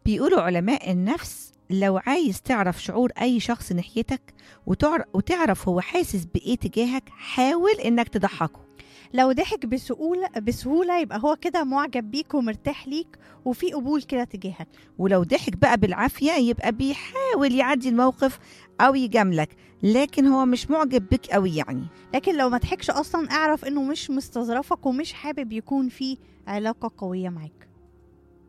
بيقولوا علماء النفس لو عايز تعرف شعور أي شخص ناحيتك وتعر- وتعرف هو حاسس بإيه تجاهك حاول إنك تضحكه لو ضحك بسهولة بسهولة يبقى هو كده معجب بيك ومرتاح ليك وفي قبول كده تجاهك ولو ضحك بقى بالعافية يبقى بيحاول يعدي الموقف أو يجاملك لكن هو مش معجب بك قوي يعني لكن لو ما ضحكش اصلا اعرف انه مش مستظرفك ومش حابب يكون في علاقة قوية معاك